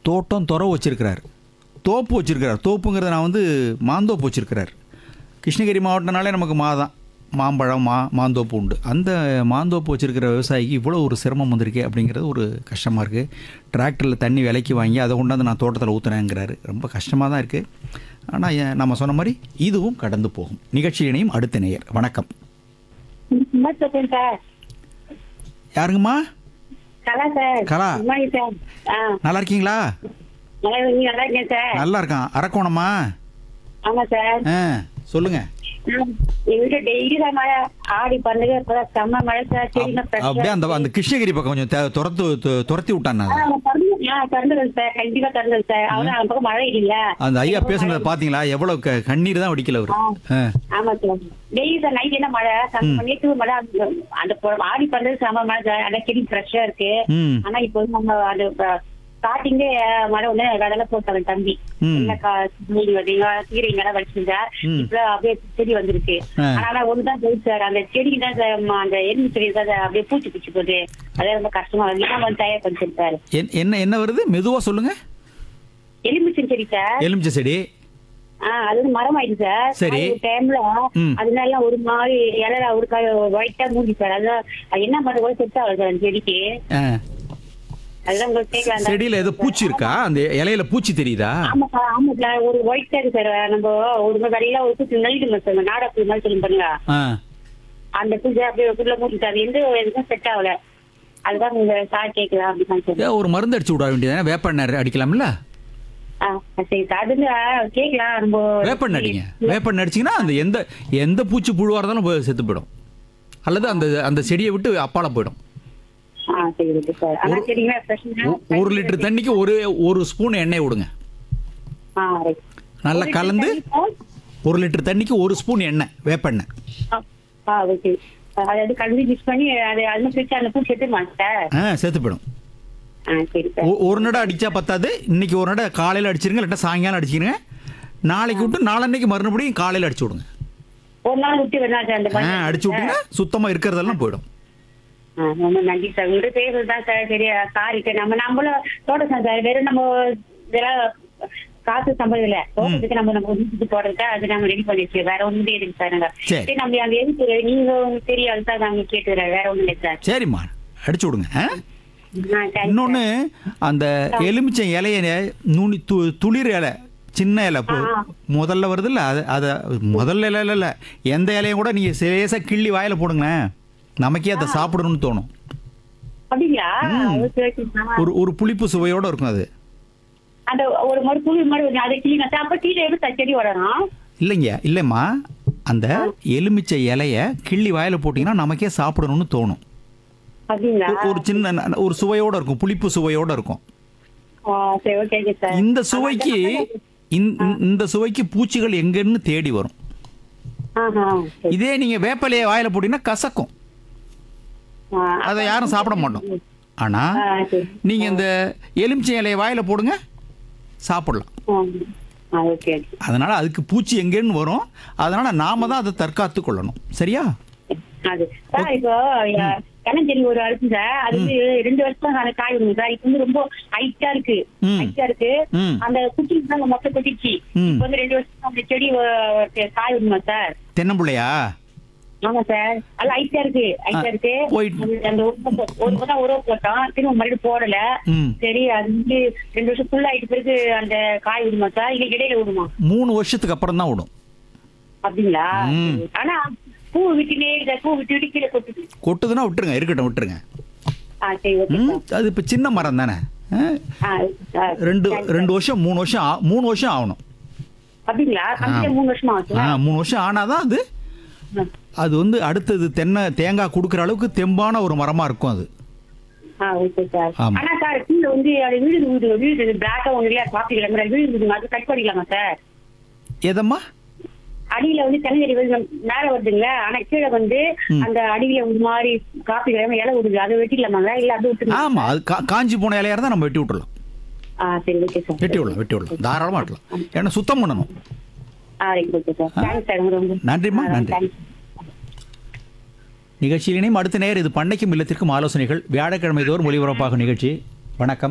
தோட்டம் துறவு வச்சிருக்கிறார் தோப்பு வச்சிருக்கிறார் தோப்புங்கிறத நான் வந்து மாந்தோப்பு வச்சிருக்கிறார் கிருஷ்ணகிரி மாவட்டம்னாலே நமக்கு மாதான் மாம்பழம் மா மாந்தோப்பு உண்டு அந்த மாந்தோப்பு வச்சிருக்கிற விவசாயிக்கு இவ்வளோ ஒரு சிரமம் வந்திருக்கே அப்படிங்கிறது ஒரு கஷ்டமாக இருக்குது டிராக்டரில் தண்ணி விலைக்கு வாங்கி அதை கொண்டாந்து நான் தோட்டத்தில் ஊற்றுறேங்கிறாரு ரொம்ப கஷ்டமாக தான் இருக்குது ஆனால் நம்ம சொன்ன மாதிரி இதுவும் கடந்து போகும் நிகழ்ச்சி இணையும் அடுத்த நேயர் வணக்கம் சும்மா சொல்றேன் சார் யாருங்கம்மா Kala sir Kala. Good morning sir ஆ நல்லா இருக்கீங்களா நல்லா நீங்க நல்லா இருக்கேன் சார் நல்லா இருக்கான் அரக்கோணமா ஆமா சார் ஆ சொல்லுங்க ம், எங்க வீட்டுல டெய்லி தான் மழை ஆடி பண்ணுங்க இப்பதான் செம்ம மழை சார் செடிங்க அப்- அப்படியே அந்த அந்த கிருஷ்ணகிரி பக்கம் கொஞ்சம் த- துரத்து து- துரத்தி விட்டான் திறந்துடும் சார் கண்டிப்பா திறந்துடும் சார் அவ்வளவு அந்த பக்கம் மழை இல்ல அந்த ஐயா பேசுனதை பாத்தீங்களா எவ்வளவு க- கண்ணீர் தான் வடிக்கல அவரு ஆ. ஆமா சார் டெய்லி சார் நைட் என்ன மழை செம்ம நேற்று மழை அந்த அந்த பொ- ஆடி பண்ணது செம்ம மழை சார் அந்த செடி ஃப்ரெஷ்ஷா இருக்கு ம் ஆனா இப்போ வந்து நம்ம அது ஸ்டார்டிங்கே மழை ஒண்ணு கடலை போட்டாங்க தம்பி ம். என்ன கா- மூடி வந்தீங்க கீரைங்க எல்லாம் வச்சிருந்தா ம். இப்ப அப்படியே செடி வந்துருக்கு ஆ. ஆனா ஒண்ணுதான் போயிடுச்சு சார் அந்த செடி தான் சார் ம- அந்த எலும்பு செடி தான் சார் அப்படியே பூச்சி பூச்சி போகுது அதே ரொம்ப கஷ்டமா இருக்கு இதான் வந்து தயார் பண்ணிச்சு சார் என்- என்ன என்ன வருது மெதுவா சொல்லுங்க எலுமிச்சம் செடி சார் எலுமிச்சை செடி ஆஹ் அது வந்து மரம் ஆயிடுச்சு சார் சரி. டைம்ல ம். அதனால ஒரு மாதிரி இலை ஒரு ஒயிட்டா மூடி சார் அதான் அது என்ன பண்றது கூட செட் ஆகுது சார் அந்த செடிக்கு ஆ. அதுதான் உங்களுக்கு கேட்கலாம் செடியில ஏதோ பூச்சி இருக்கா அந்த இலையில பூச்சி தெரியுதா ஆமா சார் ஆமா சார் ஒரு ஒயிட் சார் சார் நம்ம ஒரு மாதிரி வெள்ளையா ஒரு பூச்சி நெல்லிடுங்க சார் நாடா மாதிரி சொல்லி பாருங்க ஆ. அந்த பூச்சி அப்படியே உள்ள மூடிட்டு அது எந்த எதுவும் செட் ஆகல அதுதான் உங்க சார் கேட்கலாம் அப்படின்னு சொல்லி ஏன் ஒரு மருந்து அடிச்சு விட வேண்டியதானே வேப்பெண்ணெய் அடிக்கலாம்ல ஆ சரி சார் அது வந்து, ஆ, கேட்கலாம் ரொம்ப வேப்பெண்ணெய் அடிங்க வேப்பெண்ணெய் அடிச்சீங்கன்னா அந்த எந்த எந்த பூச்சி புழுவா இருந்தாலும் போய் செத்து போயிடும் அல்லது அந்த அந்த செடியை விட்டு அப்பால போயிடும் ஆ சரி ஓகே சார் ஆனா சரிங்களா பிரச்சனை ஒ- ஒரு லிட்டர் தண்ணிக்கு ஒரு ஒரு ஸ்பூன் எண்ணெய் விடுங்க ஆ ரைட் நல்லா கலந்து ஒரு லிட்டர் தண்ணிக்கு ஒரு ஸ்பூன் எண்ணெய் வேப்பெண்ணெய் ஆ ஓகே அதாவது கலந்து மிக்ஸ் பண்ணி அது அது பிரிச்சு அந்த பூச்சி எடுத்துருவாங்க சார் ஆ செத்து போயிடும் ஆ சரி சார் ஒ- ஒரு நட அடிச்சா பத்தாது இன்னைக்கு ஒரு நட காலையில் அடிச்சிருங்க இல்லாட்டா சாயங்காலம் அடிச்சிருங்க நாளைக்கு விட்டு நாளன்னைக்கு மறுபடியும் காலையில் அடிச்சு விடுங்க ஒரு நாள் விட்டு வேணா சார் அந்த ஆ மாதிரி அடிச்சு விட்டீங்கன்னா சுத்தமா இருக்கிறதெல்லாம் போயிடும் ஆ, ரொம்ப நன்றி சார் உங்கள்கிட்ட பேசுறது தான் சார் சரியா சாரிக்கு நம்ம நம்மளும் தோட்டம் சார் வெறும் நம்ம இதெல்லாம் காசு சம்பளம் தோட்டத்துக்கு நம்ம நம்ம வீட்டுக்கு போடுறதுக்கு அது நம்ம ரெடி பண்ணி வச்சு வேற ஒண்ணும் இருக்கு சார் நாங்க சரி. சரி நம்ம அந்த எதுக்கு நீங்க உங்களுக்கு தெரியும் அதுதான் நாங்க கேட்டுக்கிறேன் வேற ஒண்ணும் இல்லை சார் சரிம்மா அடிச்சு விடுங்க ஆ? ஆ, thanks இன்னொன்று அந்த எலுமிச்சை இலைய நுனி து துளிர் இலை சின்ன இலை இப்போ முதல்ல வருது இல்லை அது அதை முதல்ல இலை இல்லை எந்த இலையும் கூட நீங்கள் லேசாக கிள்ளி வாயில் போடுங்களேன் நமக்கே அதை சாப்பிடணும்னு தோணும் அப்படிங்களா ம். Okay, okay. ஆ. ஒரு ஒரு புளிப்பு சுவையோடு இருக்கும் அது அந்த ஒரு மாதிரி புளி மாதிரி ஒரு அதை கிளீனா சார் அப்ப கீழே எப்படி சார் செடி வளரும் இல்லைங்க இல்லைம்மா அந்த எலுமிச்சை இலைய கிள்ளி வாயில் போட்டிங்கன்னா நமக்கே சாப்பிடணும்னு தோணும் அப்படிங்களா ஒரு- ஒரு சின்ன ந- ஒரு சுவையோட இருக்கும் புளிப்பு சுவையோட இருக்கும் ஆ, சரி ஓகே ஓகே சார் இந்த சுவைக்கு இந்த- இந்த சுவைக்கு பூச்சிகள் எங்கன்னு தேடி வரும் ஆஹா சரி. இதே நீங்க வேப்பலையை வாயில போட்டீங்கன்னா கசக்கும் ஆ, அதை யாரும் சாப்பிட மாட்டோம் ஆனா ஆ, சரி நீங்க இந்த எலுமிச்சை இலையை வாயில போடுங்க சாப்பிடலாம் ஆ, ஆ, ஓகே ஓகே அதனால அதுக்கு பூச்சி எங்கேன்னு வரும் அதனால நாம தான் அதை தற்காத்து கொள்ளணும் சரியா அது சார் இப்போ கண்ணஞ்செடி ஒரு அரிசி சார் அது வந்து ரெண்டு வருஷம் அந்த காய் விடுங்க சார் இப்போ வந்து ரொம்ப ஹைட்டா இருக்கு ம். ஹைட்டா இருக்கு ம். அந்த குச்சி தான் மொத்த கொட்டிச்சு ம். இப்போ வந்து ரெண்டு வருஷம் அந்த செடி அஹ், காய் விடுமா சார் தென்னம்பிள்ளையா ஆமா சார் அது ஹைட்டா இருக்கு ஹைட்டா இருக்கு போயிட்டு- அது அந்த ஒரு பக்கம் ஒரு பக்கம் உறவு போட்டோம் திரும்ப மறுபடியும் போடல ம். சரி அது வந்து ரெண்டு வருஷம் ஃபுல் ஆயிட்டு பிறகு அந்த காய் விடுமா சார் இல்ல இடையில விடுமா மூணு வருஷத்துக்கு அப்புறம் தான் விடும் அப்படிங்களா ம். ஆனா பூ விட்டுனே இருக்க பூ விட்டு விட்டு கீழே கொட்டுது கொட்டுதுன்னா விட்டுருங்க இருக்கட்டும் விட்டுருங்க ஆ சரி ஓகே ம், சார் அது இப்போ சின்ன மரம் தானே ஆ? ஆ, ஆ, ரெண்டு thanks, sir. ரெண்டு வருஷம் மூணு வருஷம் ஆ- மூணு வருஷம் ஆகணும் அப்படிங்களா கம்மியா மூணு வருஷமா ஆச்சு ஆ மூணு வருஷம் ஆனாதான் அது அது வந்து அடுத்தது தென்னை தேங்காய் கொடுக்குற அளவுக்கு தெம்பான ஒரு மரமா இருக்கும் அது ஆ ஓகே சார் ஆமா. ஆனா சார் கீழே வந்து அது வீடு வீடு வீடு பிளாக்கா ஒண்ணு இல்லையா காப்பி கிழமை வீடு வீடு அது கட் பண்ணிக்கலாமா சார் எதம்மா அடியில வந்து தென்னஞ்செடி வந்து மேல வருதுங்களா ஆனா கீழே வந்து ம். அந்த அடியில ஒரு மாதிரி காப்பி கிழமை இலை விடுது அதை வெட்டிக்கலாமாங்க இல்ல அது விட்டு ஆமா அது கா- காஞ்சி போன இலையா இருந்தா நம்ம வெட்டி விட்டுறலாம் ஆ சரி ஓகே சார் வெட்டி விடலாம் வெட்டி விடலாம் தாராளமா வெட்டலாம் ஏன்னா சுத்தம் பண்ணணும் ஆ right okay sir thanks sir ரொம்ப நன்றிம்மா, ஆ, நன்றி. thanks. நிகழ்ச்சியினையும் அடுத்த நேரம் இது பண்ணைக்கும் இல்லத்திற்கும் ஆலோசனைகள் வியாழக்கிழமை தோறும் ஒளிபரப்பாகும் நிகழ்ச்சி வணக்கம்